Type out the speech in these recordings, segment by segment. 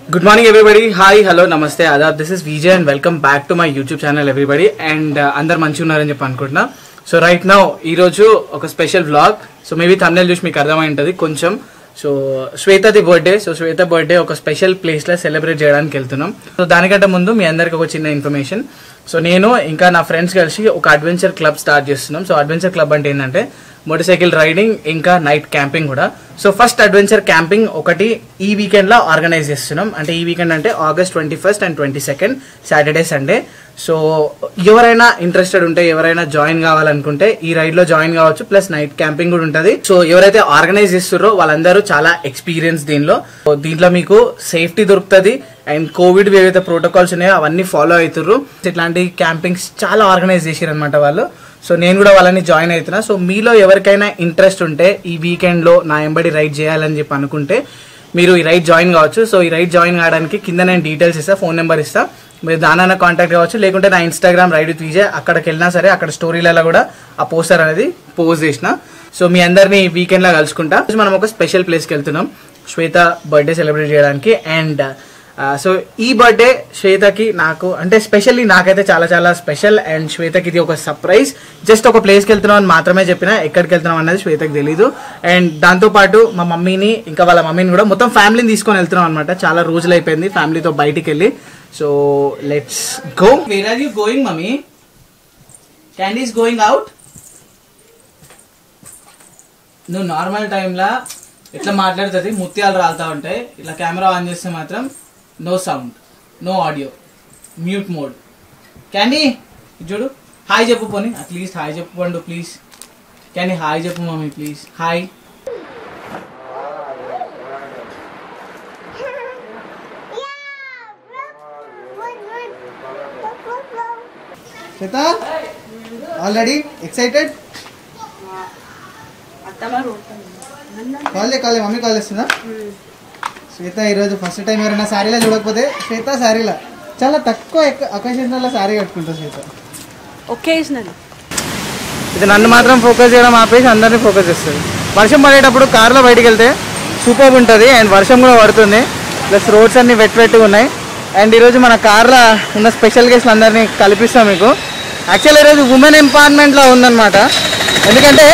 Good morning everybody hi hello నమస్తే ఆదాబ్ this is Vijay and welcome back to my YouTube channel everybody and అందరు మంచిగా ఉన్నారని చెప్పి అనుకుంటున్నా సో రైట్ నౌ ఈరోజు ఒక స్పెషల్ వ్లాగ్ సో మేబీ తమిళ చూసి మీకు అర్థమై ఉంటుంది కొంచెం సో శ్వేతది బర్త్డే సో శ్వేత బర్త్డే ఒక స్పెషల్ ప్లేస్లో సెలబ్రేట్ చేయడానికి వెళ్తున్నాం సో దానికంటే ముందు మీ అందరికి ఒక చిన్న ఇన్ఫర్మేషన్ సో నేను ఇంకా నా ఫ్రెండ్స్ కలిసి ఒక అడ్వెంచర్ క్లబ్ స్టార్ట్ చేస్తున్నాం సో అడ్వెంచర్ క్లబ్ అంటే ఏంటంటే మోటార్ సైకిల్ రైడింగ్ ఇంకా నైట్ క్యాంపింగ్ కూడా సో ఫస్ట్ అడ్వెంచర్ క్యాంపింగ్ ఒకటి ఈ వీకెండ్ లో ఆర్గనైజ్ చేస్తున్నాం అంటే ఈ వీకెండ్ అంటే August twenty first and twenty second Saturday Sunday so ఎవరైనా ఇంట్రెస్టెడ్ ఉంటే ఎవరైనా జాయిన్ కావాలనుకుంటే ఈ రైడ్ లో జాయిన్ కావచ్చు ప్లస్ నైట్ క్యాంపింగ్ కూడా ఉంటుంది సో ఎవరైతే ఆర్గనైజ్ చేస్తున్నారో వాళ్ళందరూ చాలా ఎక్స్పీరియన్స్ దీనిలో సో దీంట్లో మీకు సేఫ్టీ దొరుకుతుంది అండ్ కోవిడ్ ఏవైతే ప్రోటోకాల్స్ ఉన్నాయో అవన్నీ ఫాలో అవుతుర్రు ఇట్లాంటి క్యాంపింగ్స్ చాలా ఆర్గనైజ్ చేసారు అనమాట వాళ్ళు సో నేను కూడా వాళ్ళని జాయిన్ అవుతున్నా సో మీలో ఎవరికైనా ఇంట్రెస్ట్ ఉంటే ఈ వీకెండ్ లో నా ఎంబడి రైడ్ చేయాలని చెప్పి అనుకుంటే మీరు ఈ రైడ్ జాయిన్ కావచ్చు సో ఈ రైడ్ జాయిన్ కావడానికి కింద నేను డీటెయిల్స్ ఇస్తా ఫోన్ నెంబర్ ఇస్తా మీరు దానైనా కాంటాక్ట్ కావచ్చు లేకుంటే నా ఇన్స్టాగ్రామ్ రైడ్ విత్ విజయ్ అక్కడికి వెళ్ళినా సరే అక్కడ స్టోరీలలో కూడా ఆ పోస్టర్ అనేది పోస్ట్ చేసిన సో మీ అందరినీ ఈ వీకెండ్ లా కలుసుకుంటా మనం ఒక స్పెషల్ ప్లేస్కి వెళ్తున్నాం శ్వేత బర్త్డే సెలబ్రేట్ చేయడానికి అండ్ సో ఈ బర్త్డే శ్వేతకి నాకు అంటే స్పెషల్లీ నాకైతే చాలా చాలా స్పెషల్ అండ్ శ్వేతకి ఇది ఒక సర్ప్రైజ్ జస్ట్ ఒక ప్లేస్కి వెళ్తున్నాం అని మాత్రమే చెప్పిన ఎక్కడికి వెళ్తున్నాం అన్నది శ్వేతకి తెలీదు అండ్ దాంతో పాటు మా మమ్మీని ఇంకా వాళ్ళ మమ్మీని కూడా మొత్తం ఫ్యామిలీని తీసుకొని వెళ్తున్నాం అనమాట చాలా రోజులు అయిపోయింది ఫ్యామిలీతో బయటికి వెళ్ళి so let's go where are you going mummy Candy is going out నువ్వు నార్మల్ టైంలో ఎట్లా మాట్లాడుతుంది ముత్యాలు రాలుతా ఉంటాయి ఇట్లా కెమెరా ఆన్ చేస్తే మాత్రం no sound no audio mute mode Candy ఇది చూడు హాయ్ చెప్పు పోనీ అట్లీస్ట్ హాయ్ చెప్పు పండు ప్లీజ్ క్యాండీ హాయ్ చెప్పు mummy please hi Shweta already excited call చే కాల్ మమ్మీ కాల్ చేస్తుందా శ్వేత ఈరోజు ఫస్ట్ టైం ఎవరైనా శారీలో చూడకపోతే శ్వేత శారీలో చాలా తక్కువ అకేషన్లో శారీ కట్టుకుంటా శ్వేత ఒకేషనల్ ఇది నన్ను మాత్రం ఫోకస్ చేయడం ఆపేసి అందరినీ ఫోకస్ చేస్తుంది వర్షం పడేటప్పుడు కార్లో బయటికి వెళ్తే సూపర్ ఉంటుంది అండ్ వర్షం కూడా పడుతుంది ప్లస్ రోడ్స్ అన్ని వెట్ వెట్గా ఉన్నాయి అండ్ ఈరోజు మన కార్లో ఉన్న స్పెషల్ గెస్ట్లు అందరినీ కల్పిస్తాం మీకు యాక్చువల్ ఈరోజు ఉమెన్ ఎంపవర్మెంట్లో ఉందన్నమాట ఎందుకంటే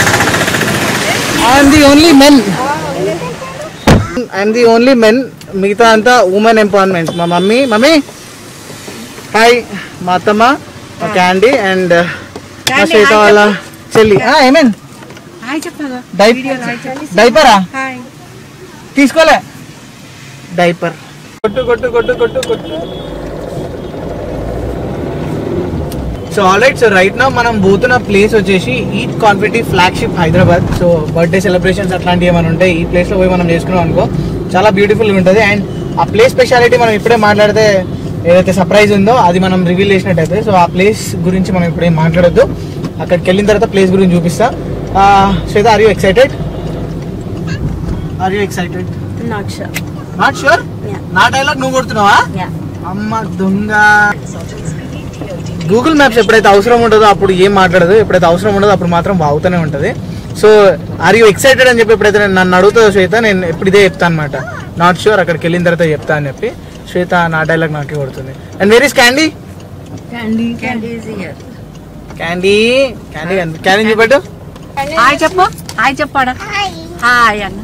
I'm the only men I'm the only men మిగతా అంతా ఉమెన్ ఎంపవర్మెంట్ మా మమ్మీ మమ్మీ హాయ్ మా అత్తమ్మ మా క్యాండీ అండ్ మా శ్వేత వాళ్ళ చెల్లి ఏమేన్ హాయ్ చెప్పగా డైపరా హాయ్ తీసుకోలే డైపర్ కొట్టు కొట్టు కొట్టు కొట్టు కొట్టు సో ఆల్రైట్ సో రైట్ నా మనం పోతున్న ప్లేస్ వచ్చేసి eat confetti flagship Hyderabad so birthday celebrations అట్లాంటివి ఏమైనా ఉంటాయి ఈ ప్లేస్లో పోయి మనం చేసుకున్నాం అనుకో చాలా బ్యూటిఫుల్గా ఉంటుంది అండ్ ఆ ప్లేస్ స్పెషాలిటీ మనం ఇప్పుడే మాట్లాడితే ఏదైతే సర్ప్రైజ్ ఉందో అది మనం రివీల్ చేసినట్టయితే సో ఆ ప్లేస్ గురించి మనం ఇప్పుడేం మాట్లాడొద్దు అక్కడికి వెళ్ళిన తర్వాత ప్లేస్ గురించి చూపిస్తా Shweta are you excited are you excited not sure not sure Yeah. నా డైలాగ్ నువ్వు కొడుతున్నావా యా అమ్మ దొంగ గూగుల్ మ్యాప్స్ ఎప్పుడైతే అవసరం ఉంటుందో అప్పుడు ఏం మాట్లాడదు ఎప్పుడైతే అవసరం ఉండదో అప్పుడు మాత్రం వాగుతూనే ఉంటుంది సో ఆర్ యూ ఎక్సైటెడ్ అని చెప్పి ఎప్పుడైతే నేను నన్ను అడుగుతుందో శ్వేత నేను ఎప్పుడు ఇదే చెప్తాను అనమాట నాట్ షూర్ అక్కడికి వెళ్ళిన తర్వాత చెప్తా అని చెప్పి శ్వేత నా డైలాగ్ నాకే కొడుతుంది and where is Candy Candy Candy is here Candy Candy Candy చూపెట్టు హాయ్ చెప్పు హాయ్ చెప్పాడా హాయ్ అన్న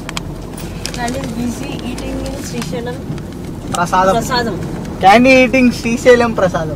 busy eating in Srisailam prasadam prasadam candy eating Srisailam ప్రసాదం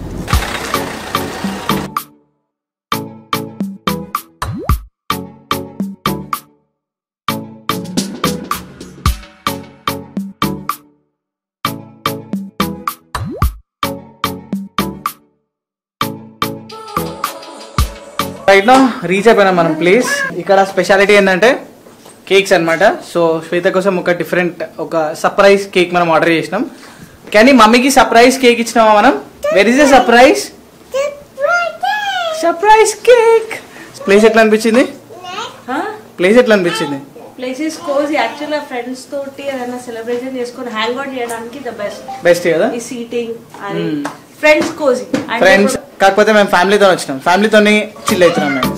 రైట్ నో రీచ్ అయిపోయినాం మనం ప్లేస్ ఇక్కడ స్పెషాలిటీ ఏంటంటే కేక్స్ అన్నమాట సో శ్వేత కోసం ఒక డిఫరెంట్ ఒక సర్ప్రైజ్ కేక్ మనం ఆర్డర్ చేసినాం కానీ మమ్మీకి సర్ప్రైజ్ కేక్ ఇచ్చినామా మనం where is the surprise surprise cake place ఎట్లా అనిపించింది ప్లేస్ ఎట్లా అనిపించింది ప్లేసెస్ కోజ్ యాక్చువల్గా ఫ్రెండ్స్ తోటి ఏదైనా సెలబ్రేషన్ చేసుకొని హ్యాంగ్ అవుట్ చేయడానికి ద బెస్ట్ బెస్ట్ కదా ఈ సీటింగ్ అది Hmm. ఫ్రెండ్స్ కోజీ ఫ్రెండ్స్ కాకపోతే మేము ఫ్యామిలీతో వచ్చినాం ఫ్యామిలీతో చిల్ అవుతున్నాం మేము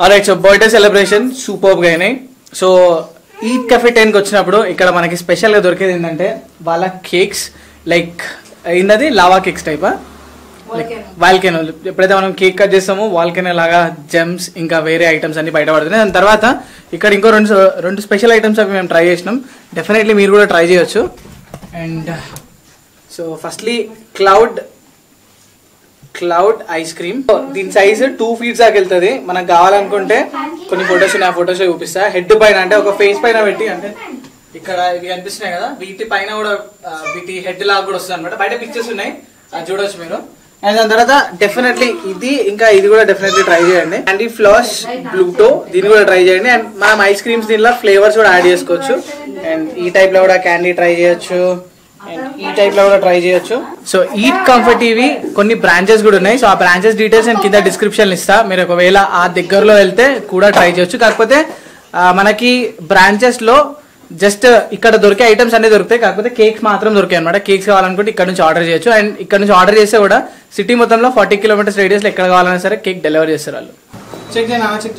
right so birthday celebration super గా అయినాయి సో ఈ కెఫే టెన్ కి వచ్చినప్పుడు ఇక్కడ మనకి స్పెషల్ గా దొరికేది ఏంటంటే వాళ్ళ కేక్స్ లైక్ ఏంటది లావా కేక్స్ టైపా వాల్కెనో ఎప్పుడైతే మనం కేక్ కట్ చేస్తామో వాల్కెనో లాగా జెమ్స్ ఇంకా వేరే ఐటమ్స్ అన్ని బయట పడుతున్నాయి దాని తర్వాత ఇక్కడ ఇంకో రెండు రెండు స్పెషల్ ఐటమ్స్ అవి మేము ట్రై చేసినాం డెఫినెట్లీ మీరు కూడా ట్రై చేయొచ్చు and so firstly cloud cloud ice cream దీని సైజ్ టూ ఫీట్స్ దాకా వెళ్తుంది మనకు కావాలనుకుంటే కొన్ని ఫొటోస్ నా ఫొటోస్ చూపిస్తా హెడ్ పైన అంటే ఒక ఫేస్ పైన పెట్టి అంటే ఇక్కడ ఇవి కనిపిస్తున్నాయి కదా వీటి పైన కూడా ఆ, వీటి హెడ్ లాగా కూడా వస్తుంది అనమాట బయట పిక్చర్స్ ఉన్నాయి అది చూడొచ్చు మీరు అండ్ దాని తర్వాత డెఫినెట్లీ ఇది ఇంకా ఇది కూడా డెఫినెట్లీ ట్రై చేయండి అండ్ ఈ ఫ్లాష్ బ్లూటో దీన్ని కూడా ట్రై చేయండి అండ్ మనం ఐస్ క్రీమ్స్ దీనిలో ఫ్లేవర్స్ కూడా యాడ్ చేసుకోవచ్చు అండ్ ఈ టైప్ లో కూడా క్యాండీ ట్రై చేయొచ్చు అండ్ ఈ టైప్ లో కూడా ట్రై చేయొచ్చు సో ఈట్ కంఫర్ట్ ఇవి కొన్ని బ్రాంచెస్ కూడా ఉన్నాయి సో ఆ బ్రాంచెస్ డీటెయిల్స్ నేను కింద డిస్క్రిప్షన్ ఇస్తా మీరు ఒకవేళ ఆ దగ్గరలో వెళ్తే కూడా ట్రై చేయొచ్చు కాకపోతే ఆ, మనకి బ్రాంచెస్ లో జస్ట్ ఇక్కడ దొరికే ఐటమ్స్ అన్ని దొరుకుతాయి కాకపోతే కేక్స్ మాత్రం దొరికాయి అనమాట కేక్స్ కావాలనుకుంటే ఇక్కడ నుంచి ఆర్డర్ చేయొచ్చు అండ్ ఇక్కడ నుంచి ఆర్డర్ చేస్తే కూడా సిటీ మొత్తంలో ఫార్టీ కిలోమీటర్స్ రేడియస్ లో ఎక్కడ కావాలన్నా సరే కేక్ డెలివరీ చేస్తారు వాళ్ళు చెక్ చేయనా చెక్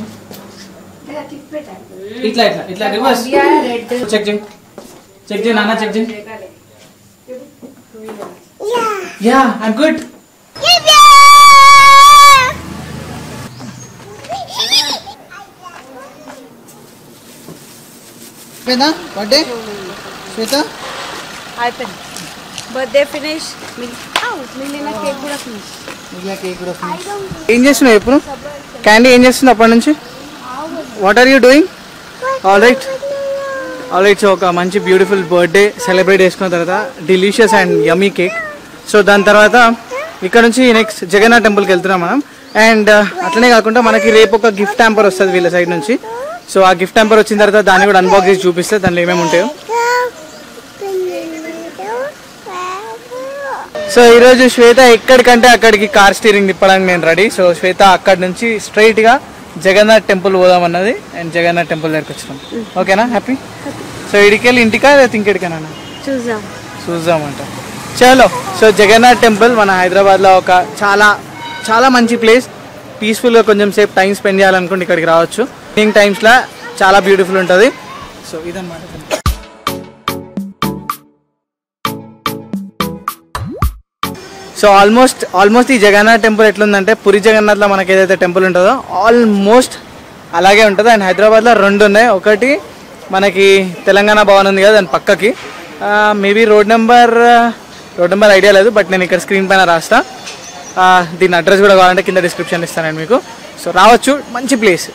ఇట్లా ఇట్లా ఇట్లా రివర్స్ చెక్ చేయి చెక్ చేయి నాన్న చెక్ చేయి yeah I'm good Shweta birthday Shweta అయిపోయింది బర్త్డే ఫినిష్ మిగిలిన కేక్ కూడా ఫినిష్ కేక్ కూడా ఏం చేస్తున్నావు ఎప్పుడు క్యాండీ ఏం చేస్తుంది అప్పటి నుంచి what are you doing all right all right so ఒక మంచి బ్యూటిఫుల్ బర్త్డే సెలబ్రేట్ చేసుకున్న తర్వాత delicious and yummy cake so దాని తర్వాత ఇక్కడ నుంచి నెక్స్ట్ జగన్నాథ్ టెంపుల్కి వెళ్తున్నాం మనం అండ్ అట్లనే కాకుండా మనకి రేపు ఒక గిఫ్ట్ ట్యాంపర్ వస్తుంది వీళ్ళ సైడ్ నుంచి సో ఆ గిఫ్ట్ ట్యాంపర్ వచ్చిన తర్వాత దాన్ని కూడా అన్బాక్స్ చేసి చూపిస్తే దానిలో ఏమేమి ఉంటాయో సో ఈరోజు శ్వేత ఎక్కడికంటే అక్కడికి కార్ స్టీరింగ్ తిప్పడానికి నేను రెడీ సో శ్వేత అక్కడి నుంచి స్ట్రైట్ గా జగన్నాథ్ టెంపుల్ పోదాం అన్నది అండ్ జగన్నాథ్ టెంపుల్ దగ్గరికి వచ్చినాం ఓకేనా హ్యాపీ సో ఇడికెళ్ళి ఇంటికా లేదా ఇంకెడికైనా చూద్దాం చూద్దామంట చలో సో జగన్నాథ్ టెంపుల్ మన హైదరాబాద్లో ఒక చాలా చాలా మంచి ప్లేస్ పీస్ఫుల్గా కొంచెం సేపు టైం స్పెండ్ చేయాలనుకుంటే ఇక్కడికి రావచ్చు ఈవినింగ్ టైమ్స్లో చాలా బ్యూటిఫుల్ ఉంటుంది సో ఇదన్నమాట సో ఆల్మోస్ట్ ఆల్మోస్ట్ ఈ జగన్నాథ్ టెంపుల్ ఎట్లుందంటే పురి జగన్నాథ్లో మనకి ఏదైతే టెంపుల్ ఉంటుందో ఆల్మోస్ట్ అలాగే ఉంటుంది అండ్ హైదరాబాద్లో రెండు ఉన్నాయి ఒకటి మనకి తెలంగాణ భవన్ ఉంది కదా దాని పక్కకి maybe road number road number idea లేదు బట్ నేను ఇక్కడ స్క్రీన్ పైన రాస్తా ఆ, దీని అడ్రస్ కూడా కావాలంటే కింద డిస్క్రిప్షన్ ఇస్తాను నేను మీకు సో రావచ్చు మంచి ప్లేస్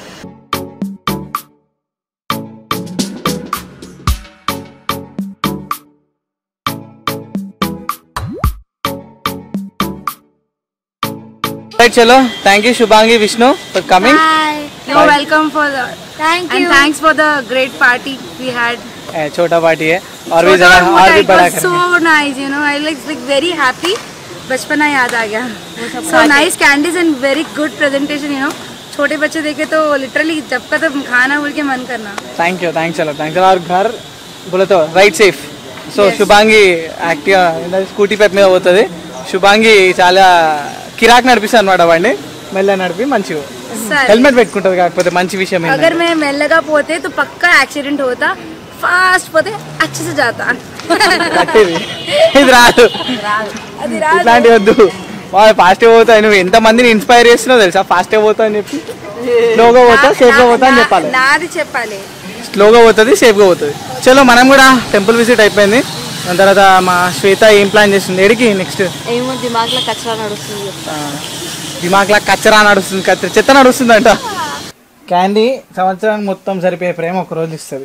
రైట్ చలో thank you Shubhangi Vishnu for coming You're welcome for the thank you and thanks for the great party we had. छोटा पार्टी है और भी Chota जगह Mota, और भी it बड़ा was so करेंगे nice, you know. I like like very happy. बचपना याद आ गया so nice candies and very good presentation you know छोटे बच्चे देखे तो लिटरली जब का तब खाना बोल के मन करना थैंक यू थैंक्स चलो थैंक्स और घर बोले तो రైట్ సేఫ్ సో శుభాంగి యాక్టివ్గా స్కూటీ పెప్ మీద పోతుంది శుభాంగి చాలా కిరాక్ నడిపిస్తుంది అనమాట వాడిని మెల్ల నడిపి మంచిగా सर హెల్మెట్ పెట్టుకుంటుంది కాకపోతే మంచి విషయం ఏంటంటే अगर मैं मेलगा पोते तो पक्का एक्सीडेंट होता फास्ट पोते अच्छे से जाता కట్టేది ఇది రాదు అది రాదు. ఇట్లాంటివి వద్దు వాళ్ళు ఫాస్ట్ పోతాయి నువ్వు ఎంత మందిని ఇన్స్పైర్ చేస్తున్నావు తెలుసా ఫాస్ట్ పోతా అని చెప్పి స్లోగా పోతా సేఫ్ గా పోతా అని నా- చెప్పాలి నాది చెప్పాలి స్లోగా పోతుంది సేఫ్గా పోతుంది చలో మనం కూడా టెంపుల్ విజిట్ అయిపోయింది దాని తర్వాత మా శ్వేత ఏం ప్లాన్ చేస్తుంది ఎడికి నెక్స్ట్ ఏమో దిమాగ్లో కచరా నడుస్తుంది దిమాక్లా కచ్చరా నడుస్తుంది కచ్చర చెత్త నడుస్తుందంట క్యాండీ సంవత్సరానికి మొత్తం సరిపోయే ప్రేమ ఒక రోజు ఇస్తుంది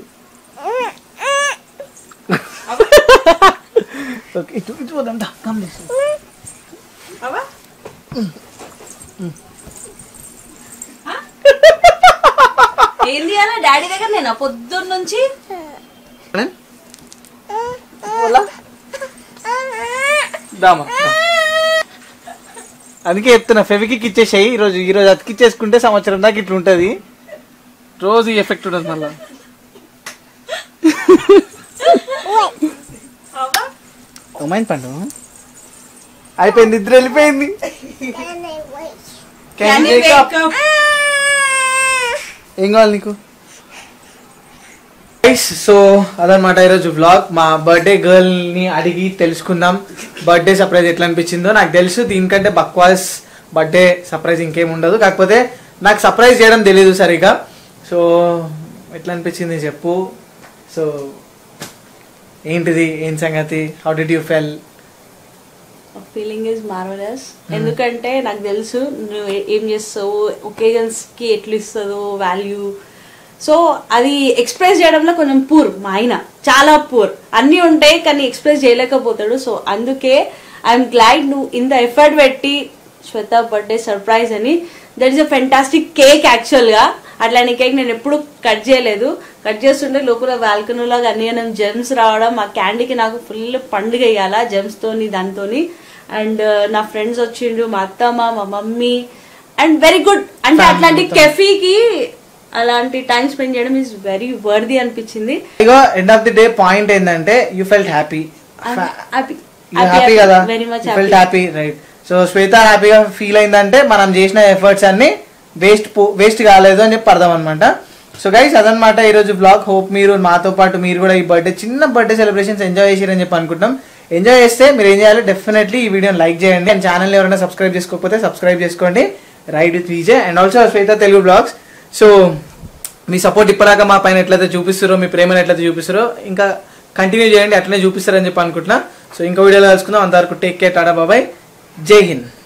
ఓకే, ఇటు ఇటు పోదాం దా, come this way. ఏంది అలా డాడీ దగ్గర నేను పొద్దున్న నుంచి పోలా? దామా దా. అందుకే చెప్తున్నా ఫెవికిక్ ఇచ్చేసాయి ఈ రోజు ఈ రోజు అతికిచ్చేసుకుంటే సంవత్సరం దాకా ఇట్లా ఉంటది రోజు ఈ ఎఫెక్ట్ ఉంటుంది మళ్ళా ఏమైంది పండు అయిపోయింది ఇద్దరు వెళ్ళిపోయింది Can you wake up? ఏం కావాలి నీకు సో అదనమాట ఈరోజు వ్లాగ్ మా బర్త్డే గర్ల్ ని అడిగి తెలుసుకుందాం బర్త్డే సర్ప్రైజ్ ఎట్లా అనిపించిందో నాకు తెలుసు దీనికంటే బక్వాస్ బర్త్డే సర్ప్రైజ్ ఇంకేం ఉండదు కాకపోతే నాకు సర్ప్రైజ్ చేయడం తెలియదు సరిగా సో ఎట్లా అనిపించింది చెప్పు సో ఏంటిది ఏం సంగతి how did you feel feeling is marvellous ఎందుకంటే నాకు తెలుసు నువ్వు ఏ- ఏం చేస్తావు ఒకేజన్స్ కి ఎట్లు ఇస్తుందో వాల్యూ సో అది ఎక్స్ప్రెస్ చేయడంలో కొంచెం పూర్ మా ఆయన చాలా పూర్ అన్నీ ఉంటాయి కానీ ఎక్స్ప్రెస్ చేయలేకపోతాడు సో అందుకే ఐఎమ్ గ్లాడ్ నువ్వు ఇంత ఎఫర్ట్ పెట్టి శ్వేత బర్త్డే సర్ప్రైజ్ అని that is a fantastic cake యాక్చువల్గా అట్లాంటి కేక్ నేను ఎప్పుడు కట్ చేయలేదు కట్ చేస్తుంటే లోపల బాల్కనీలో అన్ని జెమ్స్ రావడం ఆ క్యాండీకి నాకు ఫుల్ పండుగ ఇవ్వాలా జెమ్స్ తోని దానితోని అండ్ నా ఫ్రెండ్స్ వచ్చిండ్రు మా అత్తమ్మ మా మమ్మీ అండ్ వెరీ గుడ్ అంటే Family అట్లాంటి మొత్తం. కెఫీకి అలాంటి టైం స్పెండ్ చేయడం ఇస్ వెరీ వర్ది అనిపించింది ఇగో end of the day point ఏంటంటే you felt happy happy happy కదా very much felt happy right so Shweta హ్యాపీగా ఫీల్ అయిందంటే మనం చేసిన ఎఫర్ట్స్ అన్ని వేస్ట్ వేస్ట్ కాలేదు అని చెప్పి అర్థం అనమాట సో గైస్ అదనమాట ఈరోజు బ్లాగ్ హోప్ మీరు మాతో పాటు మీరు కూడా ఈ బర్త్డే చిన్న బర్త్డే సెలబ్రేషన్స్ ఎంజాయ్ చేసారని చెప్పి అనుకుంటాం ఎంజాయ్ చేస్తే మీరు ఏం చేయాలి డెఫినెట్లీ ఈ వీడియోని లైక్ చేయండి అండ్ ఛానల్ ఎవరైనా సబ్స్క్రైబ్ చేసుకోకపోతే సబ్స్క్రైబ్ చేసుకోండి right with Vijay and also Shweta Telugu blogs so మీ సపోర్ట్ ఇప్పటిదాకా మా పైన ఎట్లయితే చూపిస్తారో మీ ప్రేమను ఎట్లయితే చూపిస్తారో ఇంకా కంటిన్యూ చేయండి అట్లనే చూపిస్తారని చెప్పి అనుకుంటున్నా సో ఇంకో వీడియోలో కలుసుకుందాం అంతవరకు టేక్ కేర్ టాటా బాబాయ్ జై హింద్